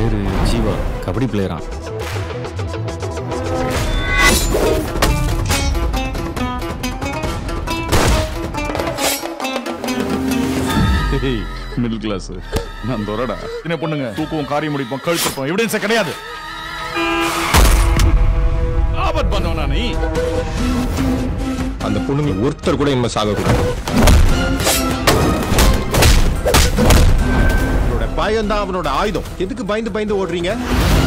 பேரு ஜீவா கபடி பிளேயரா middle class நான் தொரடா என்ன பொண்ணுங்க தூக்குவோம் காரியம் முடிப்போம் கழுத்துப்போம் எவிடன்ஸே கிடையாது ஆபத் பண்ணவனா நீ அந்த பொண்ணுங்க ஒருத்தர் கூட இனிமே சாகக்கூடாது அவனோட பயம்தான் அவனோட ஆயுதம் எதுக்கு பயந்து பயந்து ஓடுறீங்க